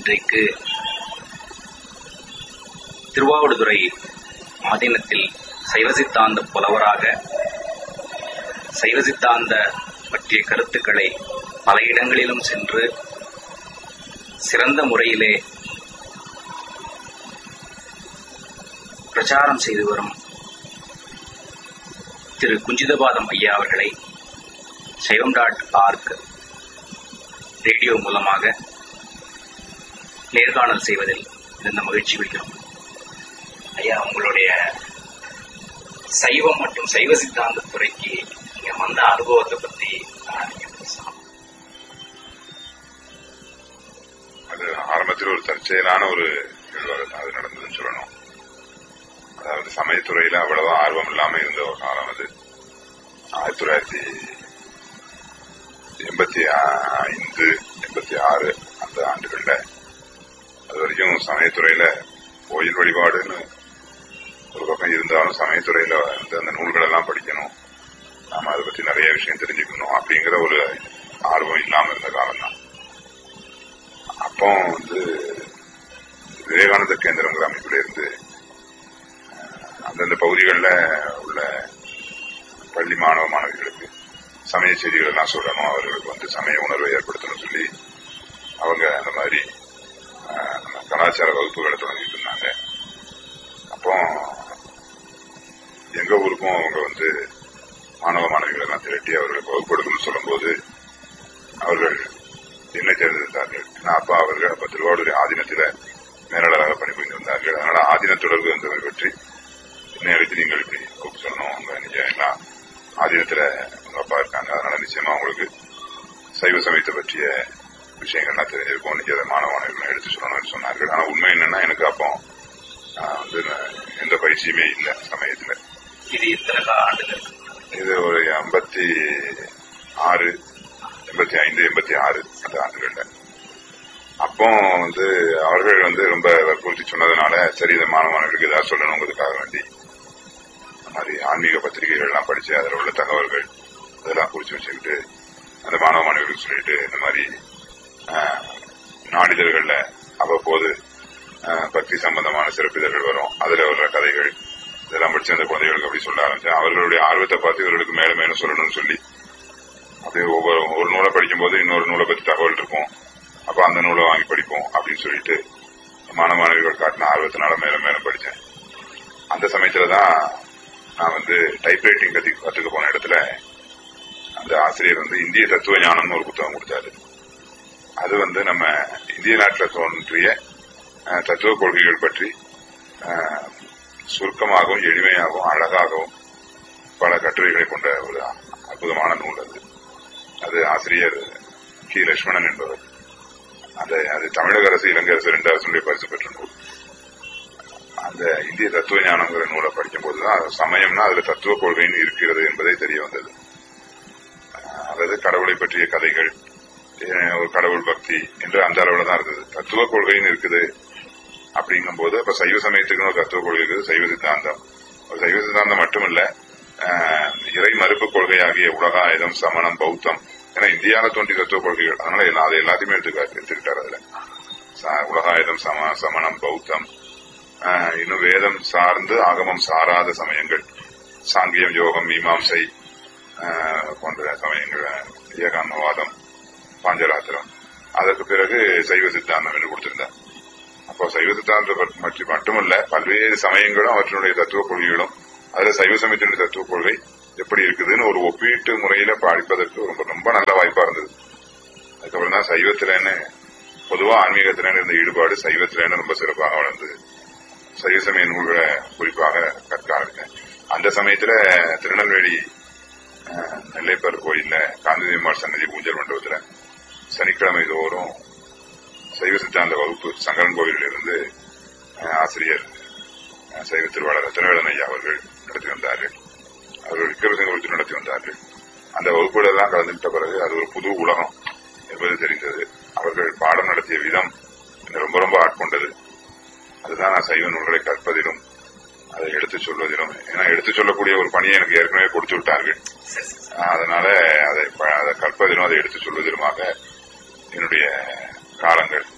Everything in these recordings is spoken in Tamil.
இன்றைக்கு திருவாவடுதுறை ஆதீனத்தில் சைவ சித்தாந்த புலவராக சைவ சித்தாந்த பற்றிய கருத்துக்களை பல இடங்களிலும் சென்று சிறந்த முறையிலே பிரச்சாரம் செய்து வரும் திரு குஞ்சிதபாதம் ஐயா அவர்களை சைவம் டாட் ஆர்க் ரேடியோ மூலமாக நேர்காணல் செய்வதில் மிகுந்த மகிழ்ச்சி கொள்கிறோம் ஐயா உங்களுடைய சைவம் மற்றும் சைவ சித்தாந்த துறைக்கு நீங்க வந்த அனுபவத்தை பத்தி ஆஹ், நீங்க பேசலாம் அது ஆரம்பத்தில் ஒரு தற்செயலான ஒரு நிகழ்வாக தான் அது நடந்ததுன்னு சொல்லணும் அதாவது சமயத்துறையில அவ்வளவா ஆர்வம் இல்லாம இருந்த ஒரு காலம் அது ஆயிரத்தி தொள்ளாயிரத்தி எண்பத்தி ஐந்து எண்பத்தி ஆறு அந்த ஆண்டுகள்ல அது வரைக்கும் சமயத்துறையில கோயில் வழிபாடுன்னு ஒரு பக்கம் இருந்தாலும் சமயத்துறையில வந்து அந்த நூல்கள் எல்லாம் படிக்கணும் நாம அதை பத்தி நிறைய விஷயம் தெரிஞ்சுக்கணும் அப்படிங்கிற ஒரு ஆர்வம் இல்லாம இருந்த காலம் தான் அப்போ வந்து விவேகானந்த கேந்திரங்கிற அமைப்புல இருந்து அஹ், அந்தந்த பகுதிகளில் உள்ள பள்ளி மாணவ மாணவிகளுக்கு சமய செய்திகள் எல்லாம் சொல்லணும் அவர்களுக்கு வந்து சமய உணர்வை ஏற்படுத்தணும் சொல்லி அவங்க அந்த மாதிரி அஹ், நம்ம கலாச்சார வகுப்புகளை தொடங்கிட்டு இருந்தாங்க அப்போ எங்க ஊருக்கும் அவங்க வந்து மாணவ மாணவிகள் எல்லாம் திரட்டி அவர்களுக்கு வகுப்பு எடுக்கணும்னு சொல்லும்போது அவர்கள் என்னை தேர்ந்தெடுத்தார்கள் ஏன்னா அப்பா அவர்கள் அப்ப திருவாரூர் ஆதீனத்தில மேலாளராக பணிபுரிந்து வந்தார்கள் அதனால ஆதீன தொடர்பு என்பதை பற்றி என்னை அழைத்து நீங்கள் இப்படி வகுப்பு சொல்லணும் உங்க நீங்க எல்லாம் ஆதீனத்துல உங்க அப்பா இருக்காங்க அதனால நிச்சயமா உங்களுக்கு சைவ சமயத்தை பற்றிய விஷயங்கள்லாம் தெரிஞ்சிருக்கும் நீங்க அதை மாணவ மாணவர்கள் எடுத்து சொல்லணும்னு சொன்னார்கள் ஆனா உண்மை என்னன்னா எனக்கு அப்போ ஆஹ், வந்து நான் எந்த பயிற்சியுமே இல்லை சமயத்துல இது எத்தனை கால ஆண்டுகள் இது ஒரு எண்பத்தி ஆறு எண்பத்தி ஐந்து எண்பத்தி ஆறு அந்த ஆண்டுகள்ல அப்போ வந்து அவர்கள் வந்து ரொம்ப வற்புறுத்தி சொன்னதுனால சரி இந்த மாணவர்களுக்கு ஏதாவது சொல்லணுங்கிறதுக்காக வேண்டி இந்த மாதிரி ஆன்மீக பத்திரிகைகள் எல்லாம் படிச்சு அதில் உள்ள தகவல்கள் அதெல்லாம் குறிச்சு வச்சுக்கிட்டு அந்த மாணவ மாணவிகளுக்கு சொல்லிட்டு இந்த மாதிரி ஆஹ், நாளிதழ்கள்ல அவ்வப்போது ஆஹ், பக்தி சம்பந்தமான சிறப்பிதழ்கள் வரும் அதுல வர்ற கதைகள் இதெல்லாம் படிச்சு அந்த குழந்தைகளுக்கு அப்படி சொல்ல ஆரம்பிச்சேன் அவர்களுடைய ஆர்வத்தை பார்த்து இவர்களுக்கு மேலும் மேலும் சொல்லணும்னு சொல்லி அப்படியே ஒவ்வொரு ஒரு நூலை படிக்கும்போது இன்னொரு நூலை பத்தி தகவல் இருக்கும் அப்ப அந்த நூலை வாங்கி படிப்போம் அப்படின்னு சொல்லிட்டு மாணவ மாணவிகள் காட்டின ஆர்வத்தினால மேலும் மேலும் படிச்சேன் அந்த சமயத்துல தான் நான் வந்து டைப்ரைட்டிங் கத்தி கத்துக்க போன இடத்துல அந்த ஆசிரியர் வந்து இந்திய தத்துவ ஞானம்னு ஒரு புத்தகம் கொடுத்தாரு அது வந்து நம்ம இந்திய நாட்டில் தோன்றிய அஹ், தத்துவ கொள்கைகள் பற்றி அஹ், சுருக்கமாகவும் எளிமையாகவும் அழகாகவும் பல கட்டுரைகளை கொண்ட ஒரு அற்புதமான நூல் அது அது ஆசிரியர் கி லட்சுமணன் என்பவர் அந்த அது தமிழக அரசு இலங்கை அரசு ரெண்டு அரசுடைய பரிசு பெற்ற நூல் அந்த இந்திய தத்துவ ஞானங்கிற நூலை படிக்கும்போதுதான் அது சமயம்னா அதுல தத்துவ கொள்கைன்னு இருக்கிறது என்பதை தெரிய வந்தது அஹ் அதாவது கடவுளை பற்றிய கதைகள் அஹ் ஒரு கடவுள் பக்தி என்று அந்த அளவுல தான் இருந்தது தத்துவ கொள்கைன்னு இருக்குது அப்படிங்கும்போது அப்ப சைவ சமயத்துக்குன்னு ஒரு தத்துவ கொள்கை இருக்குது சைவ சித்தாந்தம் ஒரு சைவ சித்தாந்தம் மட்டுமல்ல அஹ், இறை மறுப்பு கொள்கையாகிய உலகாயுதம் சமணம் பௌத்தம் ஏன்னா இந்தியாவில தோன்றிய தத்துவ கொள்கைகள் அதனால எல்லா- அதை எல்லாத்தையுமே எடுத்துக்க எடுத்துக்கிட்டார் அதுல ச- உலகாயுதம் சம சமணம் பௌத்தம் அஹ், இன்னும் வேதம் சார்ந்து ஆகமம் சாராத சமயங்கள் சாங்கியம் யோகம் மீமாம்சை அஹ், போன்ற சமயங்கள் ஏகாந்தவாதம் பாஞ்சராத்திரம் அதற்கு பிறகு சைவ சித்தாந்தம் என்று கொடுத்திருந்தார் அப்போ சைவ சித்தாந்தம் பற்றி பற்றி மட்டுமல்ல பல்வேறு சமயங்களும் அவற்றினுடைய தத்துவ கொள்கைகளும் அதுல சைவ சமயத்தினுடைய தத்துவ கொள்கை எப்படி இருக்குதுன்னு ஒரு ஒப்பீட்டு முறையில படிப்பதற்கு ரொம்ப ரொம்ப நல்ல வாய்ப்பா இருந்தது அதுக்கப்புறம் தான் சைவத்திலன்னு பொதுவா ஆன்மீகத்திலன்னு இருந்த ஈடுபாடு சைவத்திலன்னு ரொம்ப சிறப்பாக வளர்ந்தது சைவ சமய நூல்களை குறிப்பாக கற்க ஆரம்பித்தேன் அந்த சமயத்துல திருநெல்வேலி அஹ், நெல்லைப்பர் கோயில்ல காந்திதேமாள் சன்னதி ஊஞ்சல் மண்டபத்துல சனிக்கிழமை தோறும் சைவ சித்தாந்த வகுப்பு சங்கரன் கோவிலில் இருந்து அஹ், ஆசிரியர் அஹ், சைவ திருவாளர் ரத்னவேலன் ஐயா அவர்கள் நடத்தி வந்தார்கள் அவர்கள் விக்கிரமசிங்க வகுப்பு நடத்தி வந்தார்கள் அந்த வகுப்புல எல்லாம் கலந்துகிட்ட பிறகு அது ஒரு புது உலகம் என்பது தெரிந்தது அவர்கள் பாடம் நடத்திய விதம் என்னை ரொம்ப ரொம்ப ஆட்கொண்டது அதுதான் நான் சைவ நூல்களை கற்பதிலும் அதை எடுத்துச் சொல்வதிலும் ஏன்னா எடுத்துச் சொல்லக்கூடிய ஒரு பணியை எனக்கு ஏற்கனவே கொடுத்து விட்டார்கள் சரி, சரி. ஆஹ் அதனால அதை ப- அதை கற்பதிலும் அதை எடுத்துச் சொல்வதிலுமாக என்னுடைய காலங்கள்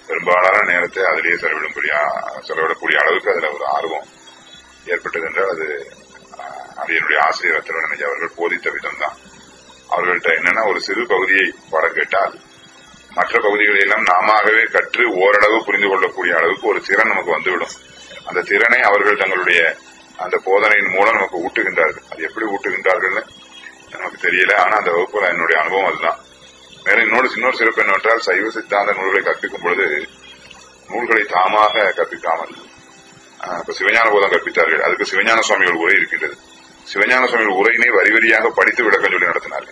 பெரும்பாலான நேரத்தை அதிலேயே செலவிடும்படியா செலவிடக்கூடிய அளவுக்கு அதுல ஒரு ஆர்வம் ஏற்பட்டது என்றால் அது அஹ், அடியனுடைய ஆசிரியர் திருவண்ணி அவர்கள் போதித்த விதம்தான் அவர்கள்ட்ட என்னன்னா ஒரு சிறு பகுதியை பாடம் கேட்டால் மற்ற பகுதிகளை எல்லாம் நாமவே கற்று ஓரளவு புரிந்து கொள்ளக்கூடிய அளவுக்கு ஒரு திறன் நமக்கு வந்துவிடும் அந்த திறனை அவர்கள் தங்களுடைய அந்த போதனையின் மூலம் நமக்கு ஊட்டுகின்றார்கள் அது எப்படி ஊட்டுகின்றார்கள்னு நமக்கு தெரியல ஆனா அந்த வகுப்புல என்னுடைய அனுபவம் அதுதான் மேலும் இன்னொரு இன்னொரு சிறப்பு என்னவென்றால் சைவ சித்தாந்த நூல்களை கற்பிக்கும் பொழுது நூல்களை தாமாக கற்பிக்காமல் ஆஹ், இப்ப சிவஞான போதம் கற்பித்தார்கள் அதுக்கு சிவஞான சுவாமிகள் உரை இருக்கின்றது சிவஞான சுவாமிகள் உரையினை வரி வரியாக படித்து விளக்கம் சொல்லி நடத்தினார்கள்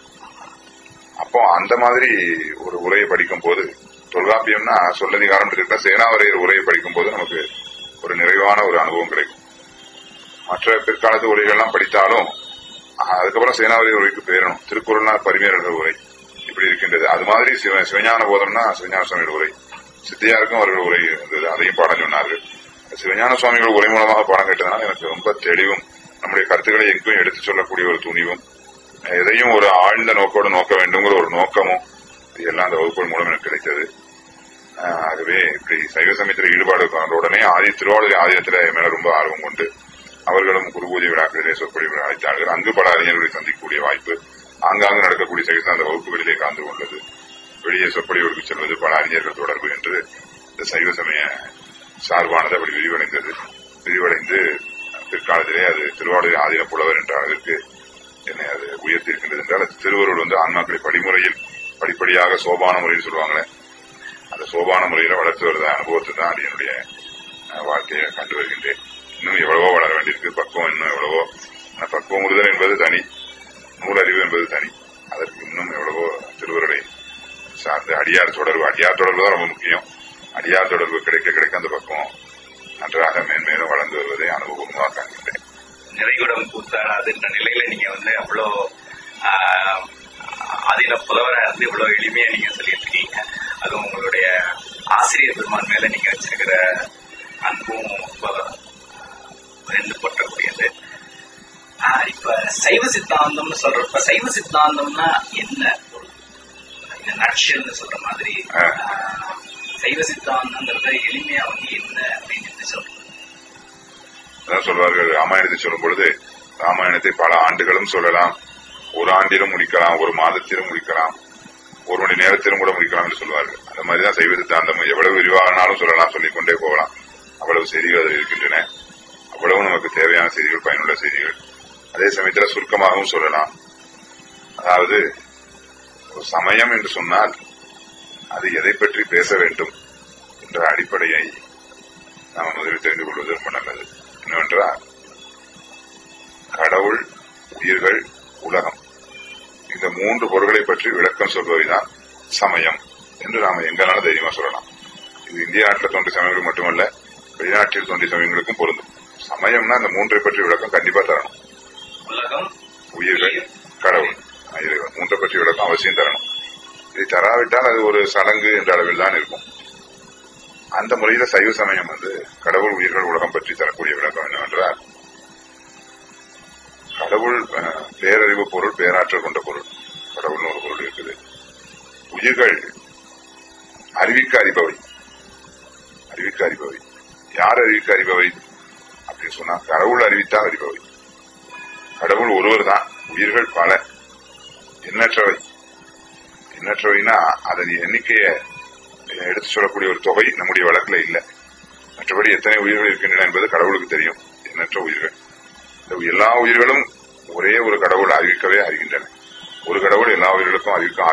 அப்போ அந்த மாதிரி ஒரு உரையை படிக்கும் போது தொல்காப்பியம்னா சொல்லதிகாரம் இருக்கிற சேனாவரையர் உரையை படிக்கும் போது நமக்கு ஒரு நிறைவான ஒரு அனுபவம் கிடைக்கும் மற்ற பிற்காலத்து உரைகள்லாம் படித்தாலும் ஆஹ், அதுக்கப்புறம் சேனாவரையர் உரைக்கு பேரணும் திருக்குறள்னா பரிமேலர்கள் உரை இப்படி இருக்கின்றது அது மாதிரி சிவ சிவஞான போதம்னா சிவஞான சுவாமிகள் உரை சித்தியாருக்கும் அவர்கள் உரை இருந்தது அதையும் பாடம் சொன்னார்கள் சிவஞான சுவாமிகள் உரை மூலமாக பாடம் கேட்டதுனால எனக்கு ரொம்ப தெளிவும் நம்முடைய கருத்துக்களை எங்கும் எடுத்துச் சொல்லக்கூடிய ஒரு துணிவும் எதையும் ஒரு ஆழ்ந்த நோக்கோடு நோக்க வேண்டுங்கிற ஒரு நோக்கமும் இதெல்லாம் அந்த வகுப்புகள் மூலம் எனக்கு கிடைத்தது ஆஹ் ஆகவே இப்படி சைவ சமயத்தில் ஈடுபாடு கொண்ட உடனே ஆதி திருவாளூர் ஆதீனத்தில் என் மேல ரொம்ப ஆர்வம் கொண்டு அவர்களும் குரு பூஜை விழாக்களிலே சொற்பொழிவு அழைத்தார்கள் அங்கு பல அறிஞர்களை சந்திக்கக்கூடிய வாய்ப்பு ஆங்காங்கு நடக்கக்கூடிய சைவ சார்ந்த வகுப்புகளிலே கலந்து கொண்டது வெளியே சொற்பொழிவுகளுக்கு செல்வது பல அறிஞர்கள் தொடர்பு என்று இந்த சைவ சமய சார்பானது அப்படி விரிவடைந்தது விரிவடைந்து பிற்காலத்திலே அது திருவாளூர் ஆதீன புலவர் என்ற அளவிற்கு என்னை அது உயர்த்தியிருக்கின்றது என்றால் அது திருவருள் வந்து ஆன்மாக்களை படிமுறையில் படிப்படியாக சோபான முறையில் சொல்லுவாங்களே அந்த சோபான முறையில வளர்த்து வருத அனுபவத்தை தான் அது என்னுடைய அஹ், வாழ்க்கையை கண்டு வருகின்றேன் இன்னும் எவ்வளவோ வளர வேண்டியிருக்கு பக்குவம் இன்னும் எவ்வளவோ ஆனா, பக்குவம் முறுதல் என்பது தனி நூலறிவு என்பது தனி அதற்கு இன்னும் எவ்வளவோ திருவருளை சார்ந்த அடியார் தொடர்பு அடியார் தொடர்பு தான் ரொம்ப முக்கியம் அடியார் தொடர்பு கிடைக்க கிடைக்க அந்த பக்குவம் நன்றாக மேன்மேலும் வளர்ந்து வருவதை அனுபவமாக காண்கின்றேன் நிறைகுடம் கூத்தாடாதுன்ற நிலையில நீங்க வந்து அவ்வளோ ஆஹ், ஆதீன புலவரா இருந்து இவ்வளவு எளிமையா நீங்க சொல்லிட்டு இருக்கீங்க அது உங்களுடைய ஆசிரியர் பெருமான் மேல நீங்க வச்சிருக்கிற அன்பும் ரொம்ப வியந்து போற்றக்கூடியது ஆஹ், இப்ப சைவ சித்தாந்தம்னு சொல்றப்ப சைவ சித்தாந்தம்னா என்ன இந்த நட்ஷல்னு சொல்ற மாதிரி ஆ. ஆஹ், சைவ சித்தாந்தம்ன்றத எளிமையா வந்து என்ன அப்படின்னு சொல்றோம் அதான் சொல்வார்கள் ராமாயணத்தை சொல்லும் பொழுது ராமாயணத்தை பல ஆண்டுகளும் சொல்லலாம் ஒரு ஆண்டிலும் முடிக்கலாம் ஒரு மாதத்திலும் முடிக்கலாம் ஒரு மணி நேரத்திலும் கூட முடிக்கலாம் என்று சொல்வார்கள் அந்த மாதிரிதான் சைவ சித்தாந்தம் எவ்வளவு விரிவானாலும் சொல்லலாம் சொல்லிக் கொண்டே போகலாம் அவ்வளவு செய்திகள் அதில் இருக்கின்றன அவ்வளவு நமக்கு தேவையான செய்திகள் பயனுள்ள செய்திகள் அதே சமயத்தில் சுருக்கமாகவும் சொல்லலாம் அதாவது ஒரு சமயம் என்று சொன்னால் அது எதை பற்றி பேச வேண்டும் என்ற அடிப்படையை நாம் முதலில் தெரிந்து கொள்வது ரொம்ப நல்லது என்னவென்றால் கடவுள் உயிர்கள் உலகம் இந்த மூன்று பொருள்களை பற்றி விளக்கம் சொல்வதுதான் சமயம் என்று நாம எங்கனாலும் தைரியமா சொல்லலாம் இது இந்திய நாட்டில் தோன்றிய சமயங்களுக்கு மட்டுமல்ல வெளிநாட்டில் தோன்றிய சமயங்களுக்கும் பொருந்தும் சமயம்னா இந்த மூன்றை பற்றி விளக்கம் கண்டிப்பா தரணும் உலகம் உயிர்கள் கடவுள் இறைவன் மூன்றை பற்றி விளக்கம் அவசியம் தரணும் இதை தராவிட்டால் அது ஒரு சடங்கு என்ற அளவில் தான் இருக்கும் அந்த முறையில சைவ சமயம் வந்து கடவுள் உயிர்கள் உலகம் பற்றி தரக்கூடிய விளக்கம் என்னவென்றால் கடவுள் அஹ், பேரறிவு பொருள் பேராற்றல் கொண்ட பொருள் கடவுள்னு ஒரு பொருள் இருக்குது உயிர்கள் அறிவிக்க அறிபவை அறிவிக்க அறிபவை யார் அறிவிக்க அறிபவை அப்படின்னு சொன்னா கடவுள் அறிவித்தால் அறிபவை கடவுள் ஒருவர் தான் உயிர்கள் பல எண்ணற்றவை எண்ணற்றவைனா அதன் எண்ணிக்கையை எடுத்து சொல்லக்கூடிய ஒரு தொகை நம்முடைய வழக்குல இல்லை மற்றபடி எத்தனை உயிர்கள் இருக்கின்றன என்பது கடவுளுக்கு தெரியும் எண்ணற்ற உயிர்கள் இந்த எல்லா உயிர்களும் ஒரே ஒரு கடவுள் அறிவிக்கவே அறிகின்றன ஒரு கடவுள் எல்லா உயிர்களுக்கும் அறிவிக்க